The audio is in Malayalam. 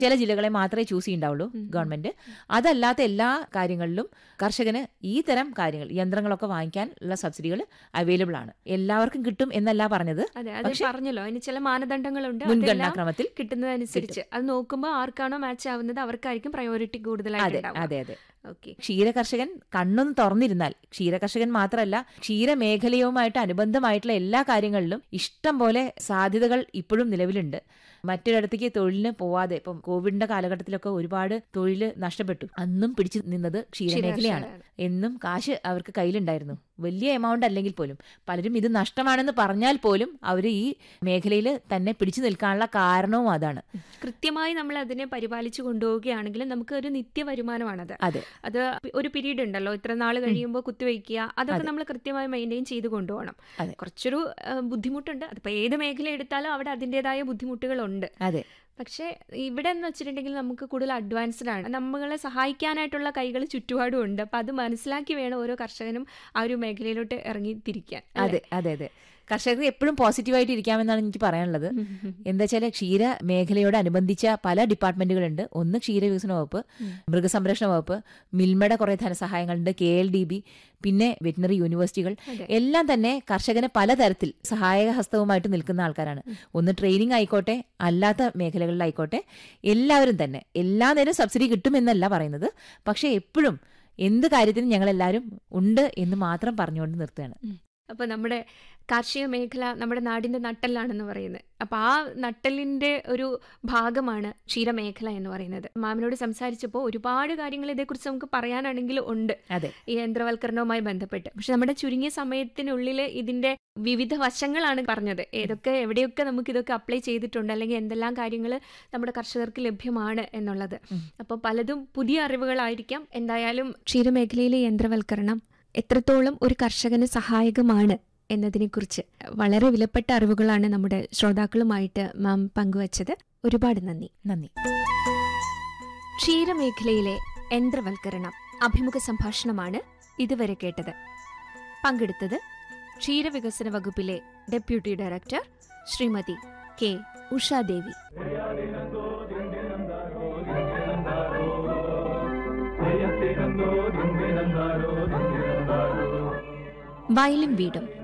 ചില ജില്ലകളെ മാത്രമേ ചൂസ് ചെയ്യുന്നുണ്ടാവുള്ളൂ ഗവൺമെന്റ് അതല്ലാത്ത എല്ലാ കാര്യങ്ങളിലും കർഷകന് ഈ തരം കാര്യങ്ങൾ യന്ത്രങ്ങളൊക്കെ വാങ്ങിക്കാനുള്ള സബ്സിഡികൾ അവൈലബിൾ ആണ് എല്ലാവർക്കും കിട്ടും എന്നല്ല പറഞ്ഞത് അതെ അത് പറഞ്ഞല്ലോ അതിന് ചില മാനദണ്ഡങ്ങളുണ്ട് അതെല്ലാം മുൻഗണനാക്രമത്തിൽ കിട്ടുന്നതനുസരിച്ച് അത് നോക്കുമ്പോൾ ആർക്കാണോ മാച്ച് ആവുന്നത് അവർക്കായിരിക്കും പ്രയോറിറ്റി അതെ കൂടുതലായിട്ട് അതെ അതെ ഓക്കെ ക്ഷീര കർഷകൻ കണ്ണൊന്ന് തുറന്നിരുന്നാൽ ക്ഷീര കർഷകൻ മാത്രമല്ല ക്ഷീര മേഖലയുമായിട്ട് അനുബന്ധമായിട്ടുള്ള എല്ലാ കാര്യങ്ങളിലും ഇഷ്ടം പോലെ സാധ്യതകൾ ഇപ്പോഴും നിലവിലുണ്ട് മറ്റൊരിടത്തേക്ക് തൊഴിലിന് പോവാതെ ഇപ്പം കോവിഡിന്റെ കാലഘട്ടത്തിലൊക്കെ ഒരുപാട് തൊഴിൽ നഷ്ടപ്പെട്ടു അന്നും പിടിച്ചു നിന്നത് ക്ഷീരമേഖലയാണ് എന്നും കാശ് അവർക്ക് കയ്യിലുണ്ടായിരുന്നു വലിയ എമൗണ്ട് അല്ലെങ്കിൽ പോലും പലരും ഇത് നഷ്ടമാണെന്ന് പറഞ്ഞാൽ പോലും അവർ ഈ മേഖലയിൽ തന്നെ പിടിച്ചു നിൽക്കാനുള്ള കാരണവും അതാണ് കൃത്യമായി നമ്മൾ അതിനെ പരിപാലിച്ചു കൊണ്ടുപോവുകയാണെങ്കിൽ നമുക്ക് ഒരു നിത്യ വരുമാനമാണത് അതെ അത് ഒരു പീരീഡ് ഉണ്ടല്ലോ ഇത്ര നാൾ കഴിയുമ്പോൾ കുത്തിവയ്ക്കുക അതൊക്കെ നമ്മൾ കൃത്യമായി മെയിൻറ്റെയിൻ ചെയ്ത് കൊണ്ടുപോകണം അതെ. കുറച്ചൊരു ആ, ബുദ്ധിമുട്ടുണ്ട് അതിപ്പോൾ ഏത് മേഖല എടുത്താലും അവിടെ അതിൻ്റെതായ ബുദ്ധിമുട്ടുകളുണ്ട് അതെ പക്ഷേ ഇവിടെ എന്ന് വെച്ചിട്ടുണ്ടെങ്കിൽ നമുക്ക് കൂടുതൽ അഡ്വാൻസ്ഡ് ആണ് നമ്മളെ സഹായിക്കാനായിട്ടുള്ള കൈകൾ ചുറ്റുപാടും ഉണ്ട് അപ്പം അത് മനസ്സിലാക്കി വേണം ഓരോ കർഷകനും ആ ഒരു മേഖലയിലോട്ട് ഇറങ്ങി തിരിക്കാൻ അതെ അതെ അതെ കർഷകർക്ക് എപ്പോഴും പോസിറ്റീവായിട്ട് ഇരിക്കാമെന്നാണ് എനിക്ക് പറയാനുള്ളത് എന്താ വെച്ചാൽ ക്ഷീര മേഖലയോട് അനുബന്ധിച്ച പല ഡിപ്പാർട്ട്മെന്റുകളുണ്ട് ഒന്ന് ക്ഷീരവികസന വകുപ്പ് മൃഗസംരക്ഷണ വകുപ്പ് മിൽമയുടെ കുറെ ധനസഹായങ്ങളുണ്ട് കെ എൽ ഡി ബി പിന്നെ വെറ്റിനറി യൂണിവേഴ്സിറ്റികൾ അതെ. എല്ലാം തന്നെ കർഷകന് പലതരത്തിൽ സഹായക ഹസ്തവുമായിട്ട് നിൽക്കുന്ന ആൾക്കാരാണ് ഒന്ന് ട്രെയിനിങ് ആയിക്കോട്ടെ അല്ലാത്ത മേഖലകളിലായിക്കോട്ടെ എല്ലാവരും തന്നെ എല്ലാ നേരം സബ്സിഡി കിട്ടുമെന്നല്ല പറയുന്നത് പക്ഷെ എപ്പോഴും എന്ത് കാര്യത്തിനും ഞങ്ങൾ എല്ലാവരും ഉണ്ട് എന്ന് മാത്രം പറഞ്ഞുകൊണ്ട് നിർത്തുകയാണ് അപ്പോൾ നമ്മുടെ കാർഷിക മേഖല നമ്മുടെ നാടിന്റെ നട്ടെല്ലാണെന്ന് പറയുന്നത് അപ്പോൾ ആ നട്ടെല്ലിന്റെ ഒരു ഭാഗമാണ് ക്ഷീരമേഖല എന്ന് പറയുന്നത് മാമിനോട് സംസാരിച്ചപ്പോൾ ഒരുപാട് കാര്യങ്ങൾ ഇതേക്കുറിച്ച് നമുക്ക് പറയാനാണെങ്കിൽ ഉണ്ട് അതെ ഈ യന്ത്രവൽക്കരണവുമായി ബന്ധപ്പെട്ട് പക്ഷെ നമ്മുടെ ചുരുങ്ങിയ സമയത്തിനുള്ളിൽ ഇതിന്റെ വിവിധ വശങ്ങളാണ് പറഞ്ഞത് ഏതൊക്കെ എവിടെയൊക്കെ നമുക്ക് ഇതൊക്കെ അപ്ലൈ ചെയ്തിട്ടുണ്ട് അല്ലെങ്കിൽ എന്തെല്ലാം കാര്യങ്ങൾ നമ്മുടെ കർഷകർക്ക് ലഭ്യമാണ് എന്നുള്ളത് അപ്പോൾ പലതും പുതിയ അറിവുകളായിരിക്കാം എന്തായാലും ക്ഷീരമേഖലയിലെ യന്ത്രവൽക്കരണം എത്രത്തോളം ഒരു കർഷകന് സഹായകമാണ് എന്നതിനെക്കുറിച്ച് വളരെ വിലപ്പെട്ട അറിവുകളാണ് നമ്മുടെ ശ്രോതാക്കളുമായിട്ട് മാം പങ്കുവച്ചത് ഒരുപാട് നന്ദി നന്ദി ക്ഷീരമേഖലയിലെ യന്ത്രവൽക്കരണം അഭിമുഖ സംഭാഷണമാണ് ഇതുവരെ കേട്ടത് പങ്കെടുത്തത് ക്ഷീരവികസന വകുപ്പിലെ deputy director Shrimati K Ushadevi വയലും വീടും